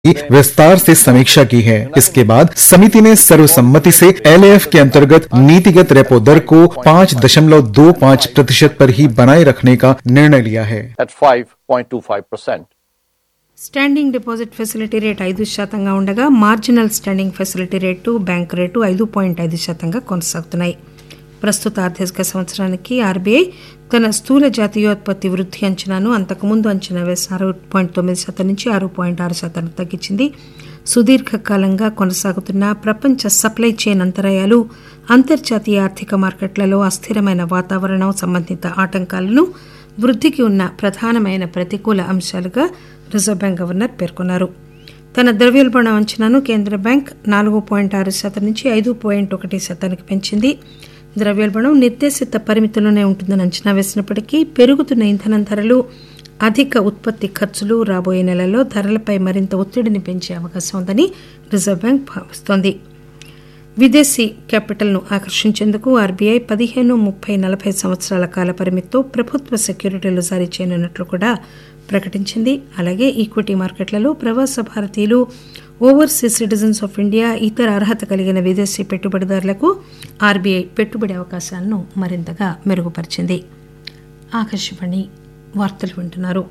की विस्तार से समीक्षा की है इसके बाद समिति ने सर्वसम्मति से एलएएफ के अंतर्गत नीतिगत रेपो दर को पाँच दशमलव दो पाँच प्रतिशत पर ही बनाए रखने का निर्णय लिया है at 5.25%. Standing deposit facility rate ఐదు శాతంగా ఉండగా marginal standing facility rate bank rate ఐదు పాయింట్ ఐదు శాతంగా కొనసాగుతున్నాయి ప్రస్తుత ఆర్థిక సంవత్సరానికి ఆర్బీఐ తన స్థూల జాతీయోత్పత్తి వృద్ధి అంచనాను అంతకుముందు అంచనా వేసిన ఆరు పాయింట్ తొమ్మిది శాతం నుంచి ఆరు పాయింట్ ఆరు శాతానికి తగ్గించింది సుదీర్ఘకాలంగా కొనసాగుతున్న ప్రపంచ సప్లై చైన్ అంతరాయాలు అంతర్జాతీయ ఆర్థిక మార్కెట్లలో అస్థిరమైన వాతావరణం సంబంధిత ఆటంకాలను వృద్ధికి ఉన్న ప్రధానమైన ప్రతికూల అంశాలుగా రిజర్వ్ బ్యాంక్ గవర్నర్ పేర్కొన్నారు తన ద్రవ్యోల్బణం అంచనాను కేంద్ర బ్యాంక్ నాలుగు పాయింట్ ఆరు శాతం నుంచి ఐదు పాయింట్ ఒకటి శాతానికి పెంచింది ద్రవ్యోల్బణం నిర్దేశిత పరిమితిలోనే ఉంటుందని అంచనా వేసినప్పటికీ పెరుగుతున్న ఇంధనం ధరలు అధిక ఉత్పత్తి ఖర్చులు రాబోయే నెలల్లో ధరలపై మరింత ఒత్తిడిని పెంచే అవకాశం ఉందని రిజర్వ్ బ్యాంక్ భావిస్తోంది విదేశీ క్యాపిటల్ను ఆకర్షించేందుకు ఆర్బీఐ పదిహేను ముప్పై నలభై సంవత్సరాల కాల పరిమితితో ప్రభుత్వ సెక్యూరిటీలు జారీ చేయనున్నట్లు కూడా ప్రకటించింది అలాగే ఈక్విటీ మార్కెట్లలో ప్రవాస భారతీయులు ఓవర్సీస్ సిటిజన్స్ ఆఫ్ ఇండియా ఇతర అర్హత కలిగిన విదేశీ పెట్టుబడిదారులకు ఆర్బీఐ పెట్టుబడి అవకాశాలను మరింతగా మెరుగుపరిచింది ఆకాశవాణి వార్తలు వింటున్నారు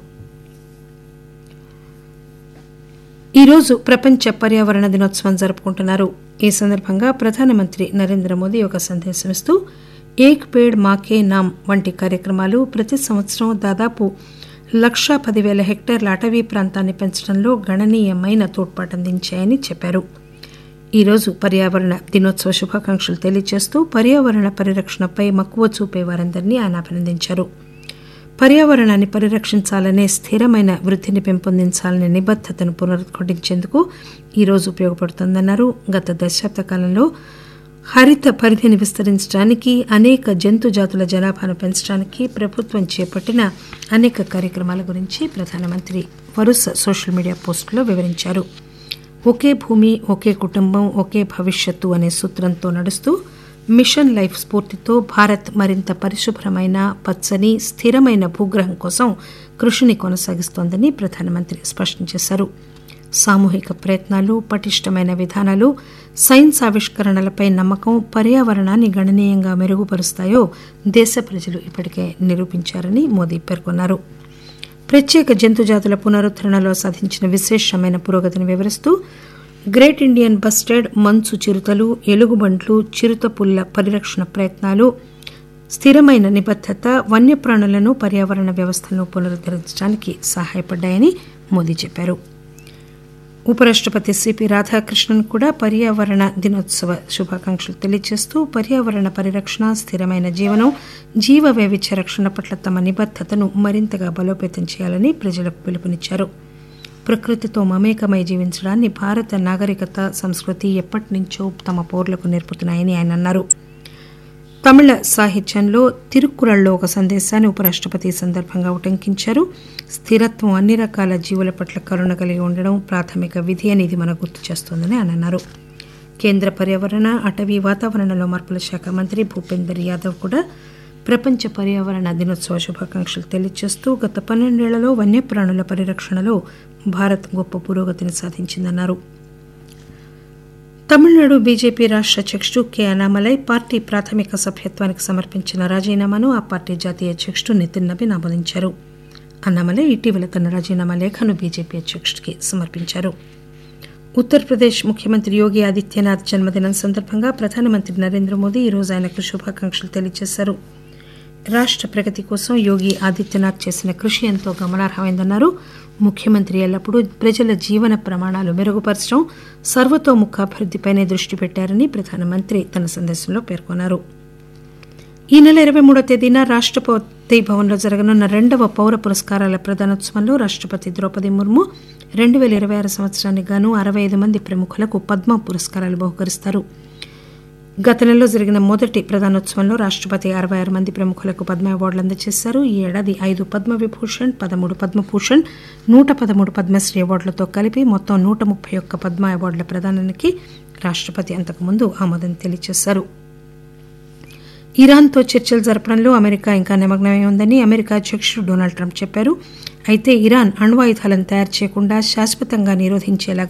ఈరోజు ప్రపంచ పర్యావరణ దినోత్సవం జరుపుకుంటున్నారు ఈ సందర్భంగా ప్రధానమంత్రి నరేంద్ర మోదీ ఒక సందేశం ఇస్తూ ఏక్ పేడ్ మాకే నామ్ వంటి కార్యక్రమాలు ప్రతి సంవత్సరం దాదాపు లక్షా పదివేల హెక్టార్ల అటవీ ప్రాంతాన్ని పెంచడంలో గణనీయమైన తోడ్పాటందించాయని చెప్పారు ఈరోజు పర్యావరణ దినోత్సవ శుభాకాంక్షలు తెలియజేస్తూ పర్యావరణ పరిరక్షణపై మక్కువ చూపే వారందరినీ ఆయన అభినందించారు పర్యావరణాన్ని పరిరక్షించాలనే స్థిరమైన వృద్ధిని పెంపొందించాలనే నిబద్దతను పునరుద్ఘాటించేందుకు ఈరోజు ఉపయోగపడుతోందన్నారు గత దశాబ్ద కాలంలో హరిత పరిధిని విస్తరించడానికి అనేక జంతు జాతుల జనాభాను పెంచడానికి ప్రభుత్వం చేపట్టిన అనేక కార్యక్రమాల గురించి ప్రధానమంత్రి వరుస సోషల్ మీడియా పోస్టులో వివరించారు ఒకే భూమి ఒకే కుటుంబం ఒకే భవిష్యత్తు అనే సూత్రంతో నడుస్తూ మిషన్ లైఫ్ స్ఫూర్తితో భారత్ మరింత పరిశుభ్రమైన పచ్చని స్థిరమైన భూగ్రహం కోసం కృషిని కొనసాగిస్తోందని ప్రధానమంత్రి స్పష్టం చేశారు సామూహిక ప్రయత్నాలు పటిష్టమైన విధానాలు సైన్స్ ఆవిష్కరణలపై నమ్మకం పర్యావరణాన్ని గణనీయంగా మెరుగుపరుస్తాయో దేశ ప్రజలు ఇప్పటికే నిరూపించారని మోదీ పేర్కొన్నారు ప్రత్యేక జంతుజాతుల పునరుద్దరణలో సాధించిన విశేషమైన పురోగతిని వివరిస్తూ గ్రేట్ ఇండియన్ బస్టెడ్ మంచు చిరుతలు ఎలుగుబంట్లు చిరుతపుల్ల పరిరక్షణ ప్రయత్నాలు స్థిరమైన నిబద్దత వన్యప్రాణులను పర్యావరణ వ్యవస్థలను పునరుద్ధరించడానికి సహాయపడ్డాయని మోదీ చెప్పారు ఉపరాష్టపతి సిపి రాధాకృష్ణన్ కూడా పర్యావరణ దినోత్సవ శుభాకాంక్షలు తెలియజేస్తూ పర్యావరణ పరిరక్షణ స్థిరమైన జీవనం జీవ వైవిధ్య రక్షణ పట్ల తమ నిబద్దతను మరింతగా బలోపేతం చేయాలని ప్రజలకు పిలుపునిచ్చారు ప్రకృతితో మమేకమై జీవించడాన్ని భారత నాగరికత సంస్కృతి ఎప్పటి నుంచో తమ పౌరులకు నేర్పుతున్నాయని ఆయన అన్నారు తమిళ సాహిత్యంలో తిరుక్కురళ్లో ఒక సందేశాన్ని ఉపరాష్టపతి ఈ సందర్భంగా ఉటంకించారు స్థిరత్వం అన్ని రకాల జీవుల పట్ల కరుణ కలిగి ఉండడం ప్రాథమిక విధి అని ఇది మనకు గుర్తు చేస్తోందని ఆయన అన్నారు కేంద్ర పర్యావరణ అటవీ వాతావరణంలో మార్పుల శాఖ మంత్రి భూపేందర్ యాదవ్ కూడా ప్రపంచ పర్యావరణ దినోత్సవ శుభాకాంక్షలు తెలియజేస్తూ గత పన్నెండేళ్లలో వన్యప్రాణుల పరిరక్షణలో భారత్ గొప్ప పురోగతిని సాధించిందన్నారు తమిళనాడు బీజేపీ రాష్ట్ర అధ్యక్షుడు కె అనామలై పార్టీ ప్రాథమిక సభ్యత్వానికి సమర్పించిన రాజీనామాను ఆ పార్టీ జాతీయ అధ్యక్షుడు నితిన్ నబీన్ ఆమోదించారు అన్నామలై ఇటీవల తన రాజీనామా లేఖను బీజేపీ అధ్యక్షుడికి సమర్పించారు ఉత్తరప్రదేశ్ ముఖ్యమంత్రి యోగి ఆదిత్యనాథ్ జన్మదినం సందర్భంగా ప్రధానమంత్రి నరేంద్ర మోదీ ఈరోజు ఆయనకు శుభాకాంక్షలు తెలియజేశారు రాష్ట్ర ప్రగతి కోసం యోగి ఆదిత్యనాథ్ చేసిన కృషి ఎంతో గమనార్హమైందన్నారు ముఖ్యమంత్రి ఎల్లప్పుడూ ప్రజల జీవన ప్రమాణాలు మెరుగుపరచడం సర్వతోముఖాభివృద్దిపైనే దృష్టి పెట్టారని ప్రధానమంత్రి తన సందేశంలో పేర్కొన్నారు ఈ నెల ఇరవై మూడో తేదీన రాష్టపతి భవన్లో జరగనున్న రెండవ పౌర పురస్కారాల ప్రదానోత్సవంలో రాష్టపతి ద్రౌపది ముర్ము రెండు వేల ఇరవై ఆరు సంవత్సరానికి గాను అరవై ఐదు మంది ప్రముఖులకు పద్మ పురస్కారాలు బహుకరిస్తారు గత నెలలో జరిగిన మొదటి ప్రధానోత్సవంలో రాష్టపతి అరవై ఆరు మంది ప్రముఖులకు పద్మ అవార్డులు అందజేశారు ఈ ఏడాది ఐదు పద్మ విభూషణ్ పదమూడు పద్మభూషణ్ నూట పదమూడు పద్మశ్రీ అవార్డులతో కలిపి మొత్తం నూట ముప్పై ఒక్క పద్మ అవార్డుల ప్రదానానికి రాష్టపతి అంతకుముందు ఆమోదం తెలియజేశారు ఇరాన్తో చర్చలు జరపడంలో అమెరికా ఇంకా నిమగ్నమై ఉందని అమెరికా అధ్యక్షుడు డొనాల్డ్ ట్రంప్ చెప్పారు అయితే ఇరాన్ అణ్వాయుధాలను తయారు చేయకుండా శాశ్వతంగా నిరోధించేలా